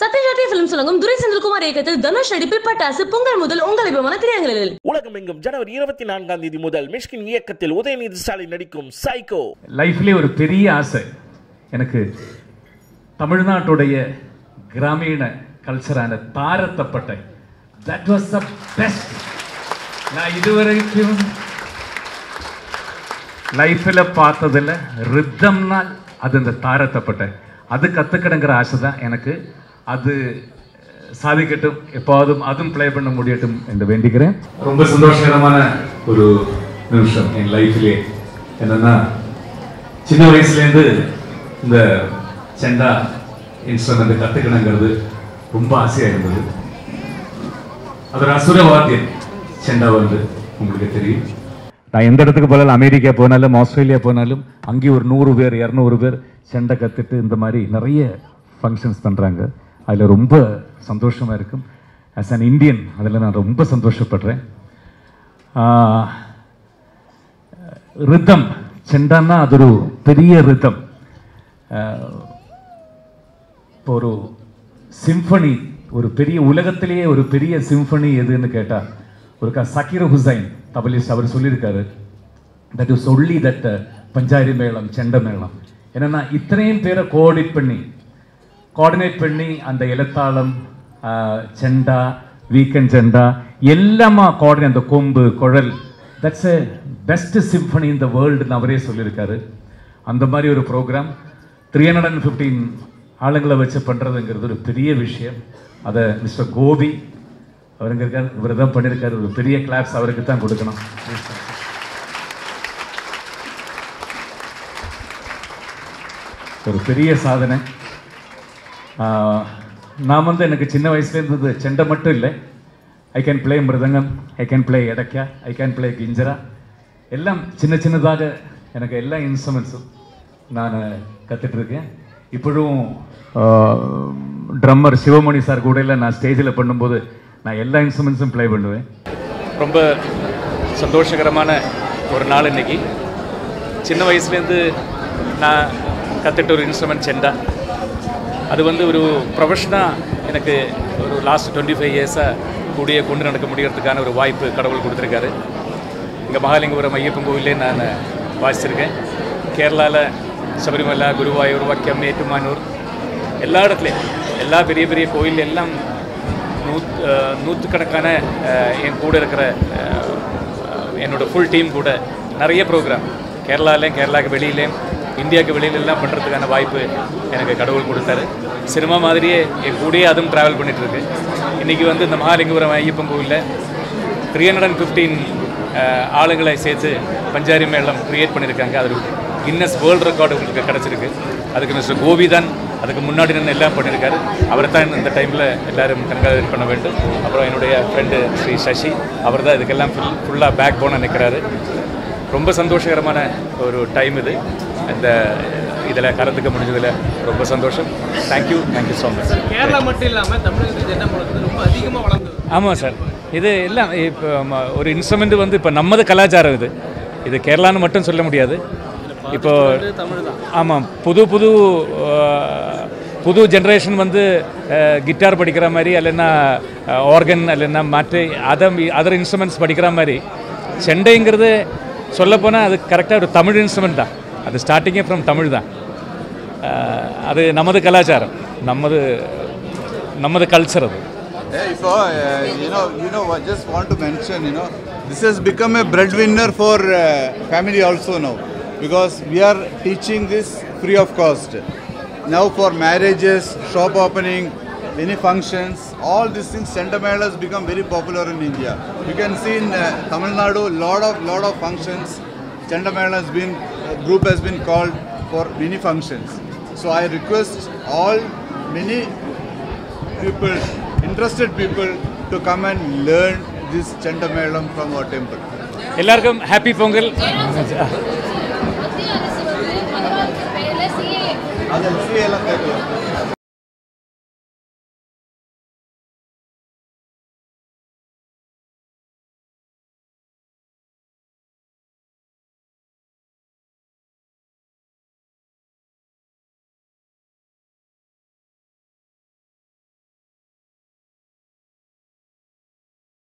சத்யஜாதி films உலகம் துரை செந்தில்குமார் இயக்கத்தில் தனுஷ் நடிப்பில் பட்டாசு பொங்கல் முதல் உங்கள் விமான திரையங்களில் உலகமெங்கும் ஜனவரி இருபத்தி நான்காம் தேதி முதல் மிஷ்கின் இயக்கத்தில் உதயநிதி ஸ்டாலின் நடிக்கும் சைக்கோ லைஃப்லேயே ஒரு பெரிய ஆசை எனக்கு தமிழ்நாட்டுடைய கிராமீண கல்ச்சரான தாரத்தப்பட்டை தட் வாஸ் த பெஸ்ட் நான் இதுவரைக்கும் லைஃப்பில் பார்த்ததில் ரித்தம்னா அது இந்த தாரத்தப்பட்டை அது கற்றுக்கணுங்கிற ஆசை தான் எனக்கு அது சாதிக்கட்டும் எப்போதும் அதுவும் ப்ளே பண்ண முடியட்டும் என்று வேண்டிக்கிறேன் ரொம்ப சந்தோஷகரமான ஒரு நிமிஷம் என் லைஃப்லேயே என்னன்னா சின்ன வயசுலேருந்து இந்த செண்டா இன்ஸ்ட்ருமெண்ட் கற்றுக்கணுங்கிறது ரொம்ப ஆசையாக இருந்தது அது ஒரு அசுர வாத்தியம் செண்டா வந்து உங்களுக்கு தெரியும் நான் எந்த இடத்துக்கு போனாலும் அமெரிக்கா போனாலும் ஆஸ்திரேலியா போனாலும் அங்கேயும் ஒரு நூறு பேர் இரநூறு பேர் செண்டை கற்றுட்டு இந்த மாதிரி நிறைய ஃபங்க்ஷன்ஸ் பண்ணுறாங்க அதில் ரொம்ப சந்தோஷமாக இருக்கும் ஆஸ் அன் இந்தியன் அதில் நான் ரொம்ப சந்தோஷப்படுறேன் ரித்தம் செண்டான்னா அது ஒரு பெரிய ரித்தம் இப்போ ஒரு சிம்பனி ஒரு பெரிய உலகத்திலேயே ஒரு பெரிய சிம்பனி எதுன்னு கேட்டால் ஒரு க சக்கீர் ஹுசைன் தபலிஸ்ட் அவர் சொல்லியிருக்காரு that is only that Panchari மேளம் செண்ட மேளம் என்னன்னா இத்தனையும் பேரை கோஆர்டினேட் பண்ணி கோஆர்டினேட் பண்ணி அந்த இலத்தாளம் செண்டா வீக்கெண்ட் செண்டா எல்லாமா கோஆர்டினேட் அந்த கொம்பு குழல் தட்ஸ் எ பெஸ்ட் சிம்பனி இந்த வேர்ல்டுன்னு அவரே சொல்லியிருக்காரு அந்த மாதிரி ஒரு program three hundred and fifteen ஆளுங்களை வச்சு பண்ணுறதுங்கிறது ஒரு பெரிய விஷயம் அதை மிஸ்டர் கோபி அவருங்க இருக்கார் இவர் தான் பண்ணியிருக்காரு ஒரு பெரிய கிளாப்ஸ் அவருக்கு தான் கொடுக்கணும் ஒரு பெரிய சாதனை ஆஹ், நான் வந்து எனக்கு சின்ன வயசுலேருந்து இது செண்டை மட்டும் இல்லை I can play mridangam I can play edakka I can play kanjira எல்லாம் சின்ன சின்னதாக எனக்கு எல்லா இன்ஸ்ட்ருமெண்ட்ஸும் நான் கற்றுட்ருக்கேன் இப்பொழுதும் ட்ரம்மர் சிவமணி சார் கூட எல்லாம் நான் ஸ்டேஜில் பண்ணும்போது நான் எல்லா இன்ஸ்ட்ருமெண்ட்ஸும் ப்ளே பண்ணுவேன் ரொம்ப சந்தோஷகரமான ஒரு நாள் இன்னைக்கு சின்ன வயசுலேருந்து நான் கற்றுட்ட ஒரு இன்ஸ்ட்ருமெண்ட் செண்டா அது வந்து ஒரு ப்ரொஃபஷனாக எனக்கு ஒரு லாஸ்ட் டுவெண்ட்டி ஃபைவ் இயர்ஸாக கூடிய கொண்டு நடக்க முடியறதுக்கான ஒரு வாய்ப்பு கடவுள் கொடுத்துருக்காரு இங்கே மகாலிங்கபுரம் ஐயப்பன் கோவிலே நான் வாசிச்சிருக்கேன் கேரளாவில் சபரிமலை குருவாயூர் வக்கம் ஏட்டுமானூர் எல்லா இடத்துலையும் எல்லா பெரிய பெரிய கோயில் எல்லாம் நூத் அஹ் நூற்றுக்கணக்கான அஹ், என் கூட இருக்கிற அஹ், என்னோட ஃபுல் டீம் கூட நிறைய ப்ரோக்ராம் கேரளாலேயும் கேரளாவுக்கு வெளியிலேயும் இந்தியாவுக்கு வெளியிலெல்லாம் பண்ணுறதுக்கான வாய்ப்பு எனக்கு கடவுள் கொடுத்தாரு சினிமா மாதிரியே என் கூடயே அதுவும் ட்ராவல் பண்ணிட்டு இருக்கு இன்றைக்கி வந்து இந்த மகாலிங்கபுரம் ஐயப்பன் கோவிலில் த்ரீ ஹண்ட்ரட் அண்ட் ஃபிஃப்டீன் ஆளுங்களை சேர்த்து பஞ்சாரி மேளம் க்ரியேட் பண்ணியிருக்காங்க அது கின்னஸ் வேர்ல்டு ரெக்கார்டு உங்களுக்கு கிடச்சிருக்கு அதுக்கு மிஸ்டர் கோபி தான் அதுக்கு முன்னாடி நின்று எல்லாம் பண்ணியிருக்காரு அவரை தான் இந்த டைமில் எல்லாரும் கண்காணிப்பு பண்ண வேண்டும் அப்புறம் என்னுடைய ஃப்ரெண்டு ஸ்ரீ சசி அவர் தான் இதுக்கெல்லாம் ஃபுல் ஃபுல்லாக பேக் போன நிற்கிறாரு ரொம்ப சந்தோஷகரமான ஒரு டைம் இது இந்த இதில் கலந்துக்க முடிஞ்சதில் ரொம்ப சந்தோஷம் thank you thank you so much Kerala மட்டும் இல்லாமல் தமிழகத்தில் ஜெண்டா முழக்கத்தில் ரொம்ப அதிகமாக வளர்ந்தது ஆமாம் சார் இது எல்லாம் இப்போ ம- ஒரு இன்ஸ்ட்ருமெண்ட் வந்து இப்போ நமது கலாச்சாரம் இது இது கேரளான்னு மட்டும் சொல்ல முடியாது இப்போ தமிழ் தான் ஆமாம் புது புது அஹ், புது ஜென்ரேஷன் வந்து கிட்டார் படிக்கிற மாதிரி இல்லைன்னா ஆர்கன் இல்லைன்னா மற்ற அதர் அதர் இன்ஸ்ட்ருமெண்ட்ஸ் படிக்கிற மாதிரி செண்டைங்கிறது சொல்லப்போனால் அது கரெக்டாக ஒரு தமிழ் இன்ஸ்ட்ருமெண்ட் தான் அது ஸ்டார்டிங்கே ஃப்ரம் தமிழ் தான் அஹ், அது நமது கலாச்சாரம் நமது நமது கல்ச்சர் அது Yeah, if, uh, you know, you know, I just want to mention, you know, this has become a breadwinner for uh, family also now, because we are teaching this free of cost. Now for marriages, shop opening, many functions, all these things, Chandamela has become very popular in India. You can see in uh, Tamil Nadu, lot of lot of functions. Chandamela has been a group has been called for many functions. So I request all many people, interested people, to come and learn this Chandamelam from our temple. எல்லாருக்கும் happy Pongal மத்திய அரசு வந்து மதவாதத்தின் பெயரில் CA அதில் CA எல்லாம் கேட்கலாம்